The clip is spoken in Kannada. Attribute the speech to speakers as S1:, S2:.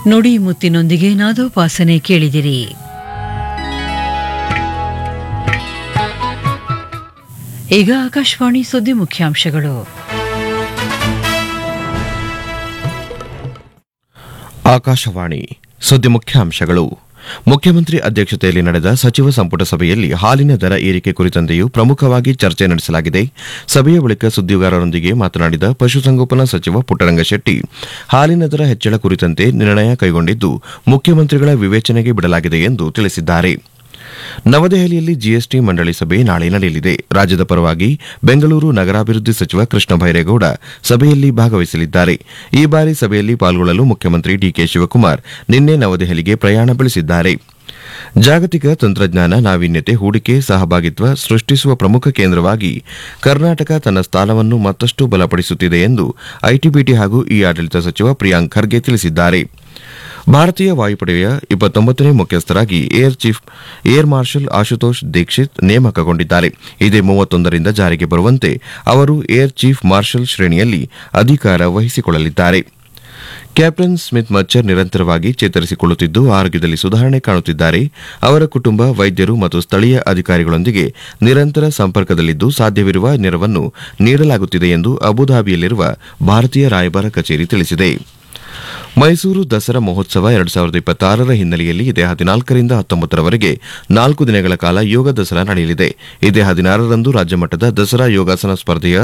S1: ನುಡಿ ಮುತ್ತಿನೊಂದಿಗೆ ನಾದೋಪಾಸನೆ ಕೇಳಿದಿರಿ ಈಗ ಆಕಾಶವಾಣಿ ಸುದ್ದಿ ಮುಖ್ಯಾಂಶಗಳು
S2: ಆಕಾಶವಾಣಿ ಸುದ್ದಿ ಮುಖ್ಯಾಂಶಗಳು ಮುಖ್ಯಮಂತ್ರಿ ಅಧ್ಯಕ್ಷತೆಯಲ್ಲಿ ನಡೆದ ಸಚಿವ ಸಂಪುಟ ಸಭೆಯಲ್ಲಿ ಹಾಲಿನ ದರ ಏರಿಕೆ ಕುರಿತಂತೆಯೂ ಪ್ರಮುಖವಾಗಿ ಚರ್ಚೆ ನಡೆಸಲಾಗಿದೆ ಸಭೆಯ ಬಳಿಕ ಸುದ್ದಿಗಾರರೊಂದಿಗೆ ಮಾತನಾಡಿದ ಪಶುಸಂಗೋಪನಾ ಸಚಿವ ಪುಟ್ಟರಂಗಶೆಟ್ಟಿ ಹಾಲಿನ ದರ ಹೆಚ್ಚಳ ಕುರಿತಂತೆ ನಿರ್ಣಯ ಕೈಗೊಂಡಿದ್ದು ಮುಖ್ಯಮಂತ್ರಿಗಳ ವಿವೇಚನೆಗೆ ಬಿಡಲಾಗಿದೆ ಎಂದು ತಿಳಿಸಿದ್ದಾರೆ ನವದೆಹಲಿಯಲ್ಲಿ ಜಿಎಸ್ಟಿ ಮಂಡಳಿ ಸಭೆ ನಾಳೆ ನಡೆಯಲಿದೆ ರಾಜ್ಯದ ಪರವಾಗಿ ಬೆಂಗಳೂರು ನಗರಾಭಿವೃದ್ಧಿ ಸಚಿವ ಕೃಷ್ಣ ಬೈರೇಗೌಡ ಸಭೆಯಲ್ಲಿ ಭಾಗವಹಿಸಲಿದ್ದಾರೆ ಈ ಬಾರಿ ಸಭೆಯಲ್ಲಿ ಪಾಲ್ಗೊಳ್ಳಲು ಮುಖ್ಯಮಂತ್ರಿ ಡಿಕೆ ಶಿವಕುಮಾರ್ ನಿನ್ನೆ ನವದೆಹಲಿಗೆ ಪ್ರಯಾಣ ಬೆಳೆಸಿದ್ದಾರೆ ಜಾಗತಿಕ ತಂತ್ರಜ್ಞಾನ ನಾವೀನ್ಯತೆ ಹೂಡಿಕೆ ಸಹಭಾಗಿತ್ವ ಸೃಷ್ಟಿಸುವ ಪ್ರಮುಖ ಕೇಂದ್ರವಾಗಿ ಕರ್ನಾಟಕ ತನ್ನ ಸ್ಥಾನವನ್ನು ಮತ್ತಷ್ಟು ಬಲಪಡಿಸುತ್ತಿದೆ ಎಂದು ಐಟಿಬಿಟಿ ಹಾಗೂ ಇ ಆಡಳಿತ ಸಚಿವ ಪ್ರಿಯಾಂಕ್ ಖರ್ಗೆ ತಿಳಿಸಿದ್ದಾರೆ ಭಾರತೀಯ ವಾಯುಪಡೆಯ ಇಪ್ಪತ್ತೊಂಬತ್ತನೇ ಮುಖ್ಯಸ್ಥರಾಗಿ air chief air marshal Ashutosh Dixit ನೇಮಕಗೊಂಡಿದ್ದಾರೆ ಇದೇ ಮೂವತ್ತೊಂದರಿಂದ ಜಾರಿಗೆ ಬರುವಂತೆ ಅವರು ಏರ್ ಚೀಫ್ ಮಾರ್ಷಲ್ ಶ್ರೇಣಿಯಲ್ಲಿ ಅಧಿಕಾರ ವಹಿಸಿಕೊಳ್ಳಲಿದ್ದಾರೆ ಕ್ಯಾಪ್ಟನ್ ಸ್ಮಿತ್ ಮಚ್ಚರ್ ನಿರಂತರವಾಗಿ ಚೇತರಿಸಿಕೊಳ್ಳುತ್ತಿದ್ದು ಆರೋಗ್ಯದಲ್ಲಿ ಸುಧಾರಣೆ ಕಾಣುತ್ತಿದ್ದಾರೆ ಅವರ ಕುಟುಂಬ ವೈದ್ಯರು ಮತ್ತು ಸ್ಥಳೀಯ ಅಧಿಕಾರಿಗಳೊಂದಿಗೆ ನಿರಂತರ ಸಂಪರ್ಕದಲ್ಲಿದ್ದು ಸಾಧ್ಯವಿರುವ ನೆರವನ್ನು ನೀಡಲಾಗುತ್ತಿದೆ ಎಂದು ಅಬುಧಾಬಿಯಲ್ಲಿರುವ ಭಾರತೀಯ ರಾಯಭಾರ ಕಚೇರಿ ತಿಳಿಸಿದೆ ಮೈಸೂರು ದಸರಾ ಮಹೋತ್ಸವ ಎರಡು ಸಾವಿರದ ಇಪ್ಪತ್ತಾರರ ಹಿನ್ನೆಲೆಯಲ್ಲಿ ಇದೇ ಹದಿನಾಲ್ಕರಿಂದ ಹತ್ತೊಂಬತ್ತರವರೆಗೆ ನಾಲ್ಕು ದಿನಗಳ ಕಾಲ ಯೋಗ ದಸರಾ ನಡೆಯಲಿದೆ ಇದೇ ಹದಿನಾರರಂದು ರಾಜ್ಯಮಟ್ಟದ ದಸರಾ ಯೋಗಾಸನ ಸ್ಪರ್ಧೆಯ